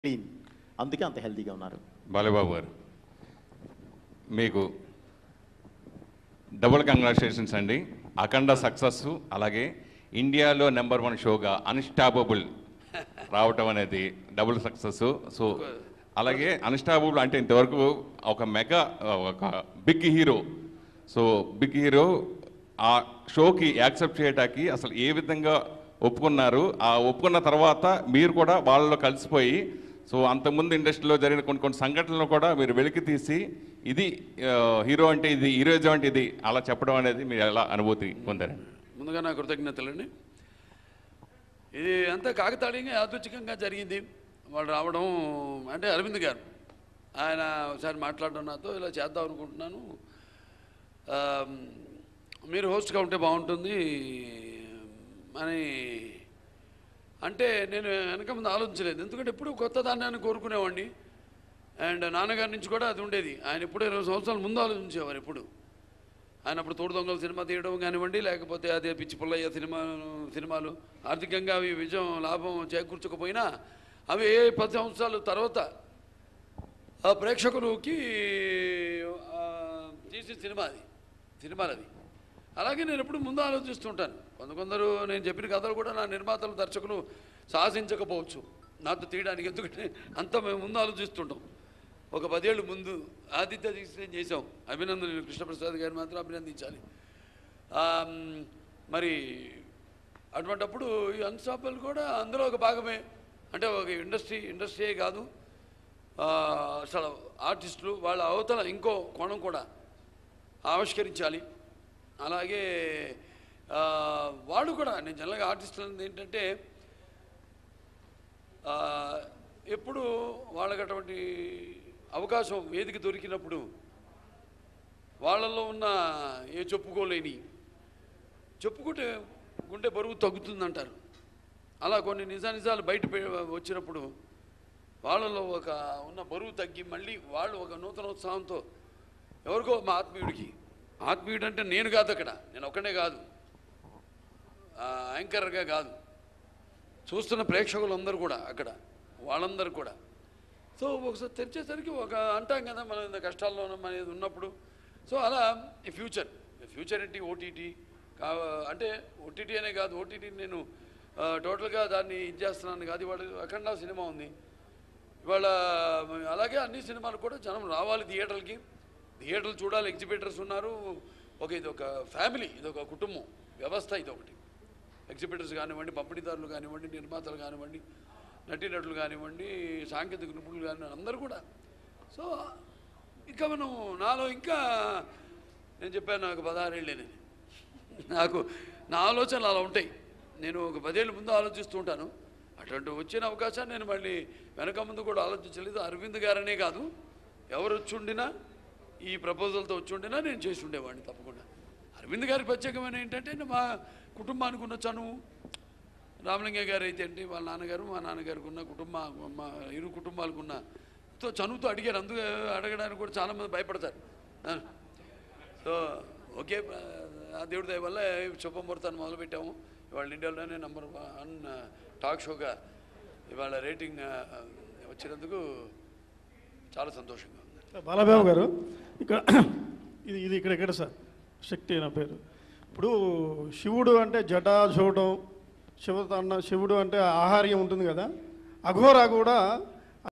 Clean అందుకే అంత హెల్తీగా ఉన్నారు బాలబాబు గారు మీకు డబుల్ కంగ్రాచులేషన్స్ అండి అఖండ సక్సెస్ అలాగే ఇండియాలో నెంబర్ వన్ షోగా అన్స్టాపబుల్ రావటం అనేది డబుల్ సక్సెస్ సో అలాగే అన్స్టాపబుల్ అంటే ఇంతవరకు ఒక మెగా ఒక big hero so big hero ఆ షోకి యాక్సెప్ట్ చేయడానికి అసలు ఏ విధంగా ఒప్పుకున్నారు ఆ ఒప్పుకున్న తర్వాత మీరు కూడా వాళ్ళలో కలిసిపోయి సో అంతకుముందు ఇండస్ట్రీలో జరిగిన కొన్ని కొన్ని సంఘటనలు కూడా మీరు వెలికి తీసి ఇది ఆ, హీరో అంటే ఇది హీరోయిజం అంటే ఇది అలా చెప్పడం అనేది మీరు ఎలా అనుభూతి పొందారండి ముందుగా నా కృతజ్ఞతలండి ఇది అంతా కాకతాళీయంగా యాదృచ్ఛికంగా జరిగింది వాళ్ళు రావడం అంటే అరవింద్ గారు ఆయన ఒకసారి మాట్లాడడం నాతో ఇలా చేద్దాం అనుకుంటున్నాను ఆ, మీరు హోస్ట్గా ఉంటే బాగుంటుంది అని అంటే నేను వెనక ముందు ఆలోచించలేదు ఎందుకంటే ఎప్పుడు కొత్త దాన్ని కోరుకునేవాడిని అండ్ నాన్నగారి నుంచి కూడా అది ఉండేది ఆయన ఎప్పుడు ఇరవై సంవత్సరాల ముందు ఆలోచించేవారు ఎప్పుడు ఆయన అప్పుడు తోడు దొంగల సినిమా తీయడం కానివ్వండి లేకపోతే అదే పిచ్చి పుల్లయ్య సినిమా సినిమాలు ఆర్థికంగా అవి విజయం లాభం చేకూర్చకపోయినా అవి ఏ పది సంవత్సరాల తర్వాత ఆ ప్రేక్షకులకి ఆ, తీసే సినిమా అది సినిమాలు అది అలాగే నేను ఎప్పుడు ముందు ఆలోచిస్తుంటాను కొంత కొందరు నేను చెప్పిన కథలు కూడా నా నిర్మాతలు దర్శకులు సాహసించకపోవచ్చు నాతో తీయడానికి ఎందుకంటే అంత మేము ముందు ఆలోచిస్తుంటాం ఒక పదేళ్ళు ముందు ఆదిత్య దీక్ష చేసాం అభినందనలు కృష్ణప్రసాద్ గారిని మాత్రం అభినందించాలి ఆ, మ్, మరి అటువంటప్పుడు ఈ అన్స్టాపల్ కూడా అందులో ఒక భాగమే అంటే ఒక ఇండస్ట్రీ ఇండస్ట్రీయే కాదు ఆ, అసలు ఆర్టిస్టులు వాళ్ళ అవతల ఇంకో కోణం కూడా ఆవిష్కరించాలి అలాగే ఆ, వాళ్ళు కూడా నేను జనరల్గా ఆర్టిస్టులు అనేది ఏంటంటే ఆ, ఎప్పుడు వాళ్ళకి అటువంటి అవకాశం వేదిక దొరికినప్పుడు వాళ్ళల్లో ఉన్న ఏ చెప్పుకోలేని చెప్పుకుంటే గుండె బరువు తగ్గుతుందంటారు అలా కొన్ని నిజానిజాలు బయట పె- వచ్చినప్పుడు వాళ్ళలో ఒక ఉన్న బరువు తగ్గి మళ్ళీ వాళ్ళు ఒక నూతన ఉత్సాహంతో ఎవరికో మా ఆత్మీయుడికి ఆత్మీయుడు అంటే నేను కాదు అక్కడ నేను ఒక్కనే కాదు ఆ, యాంకర్గా కాదు చూస్తున్న ప్రేక్షకులందరూ కూడా అక్కడ వాళ్ళందరూ కూడా సో ఒకసారి తెరిచేసరికి ఒక అంటాం కదా మనం ఇంత కష్టాల్లో ఉన్నాం అనేది ఉన్నప్పుడు సో అలా ఈ ఫ్యూచర్ ఫ్యూచర్ ఏంటి ఓటీటీ కా అంటే ఓటీటీ అనే కాదు ఓటీటీ నేను ఆ, టోటల్గా దాన్ని ఇది చేస్తున్నాను కాదు ఇవాళ అఖండ సినిమా ఉంది ఇవాళ అలాగే అన్ని సినిమాలు కూడా జనం రావాలి థియేటర్లకి థియేటర్లు చూడాలి ఎగ్జిబిటర్స్ ఉన్నారు ఒక ఇది ఒక ఫ్యామిలీ ఇది ఒక కుటుంబం వ్యవస్థ ఇది ఒకటి ఎగ్జిబిటర్స్ కానివ్వండి పంపిణీదారులు కానివ్వండి నిర్మాతలు కానివ్వండి నటీనటులు కానివ్వండి సాంకేతిక నిపుణులు కానివ్వండి అందరూ కూడా సో ఇంకా మనం నాలో ఇంకా నేను చెప్పాను నాకు పదహారేళ్ళేనని నాకు నా ఆలోచనలు అలా ఉంటాయి నేను ఒక పదేళ్ళ ముందు ఆలోచిస్తూ ఉంటాను అటువంటి వచ్చిన అవకాశాన్ని నేను మళ్ళీ వెనక ముందు కూడా ఆలోచించలేదు అరవింద్ గారనే కాదు ఎవరు వచ్చి ఉండినా ఈ ప్రపోజల్తో వచ్చి ఉండినా నేను చేసి ఉండేవాడిని తప్పకుండా అరవింద్ గారికి ప్రత్యేకమైన ఏంటంటే మా కుటుంబానికి ఉన్న చనువు రామలింగ గారు అయితే ఏంటి వాళ్ళ నాన్నగారు మా నాన్నగారికి ఉన్న కుటుంబ మా ఇరు కుటుంబాలకు ఉన్న తో చనువుతో అడిగారు అందుకు అడగడానికి కూడా చాలామంది భయపడతారు ఆ. సో ఓకే ఆ దేవుడి దయ వల్ల శుభముహూర్తాన్ని మొదలుపెట్టాము ఇవాళ ఇండియాలోనే నెంబర్ వన్ టాక్ షోగా ఇవాళ రేటింగ్ ఆ, వచ్చినందుకు చాలా సంతోషంగా ఉంది బాలబాబు గారు ఇక్కడ ఇది ఇది ఇక్కడ ఇక్కడ సార్ శక్తి నా పేరు ఇప్పుడు శివుడు అంటే జటా చూడడం శివతన్న శివుడు అంటే ఆహార్యం ఉంటుంది కదా అఘోరా కూడా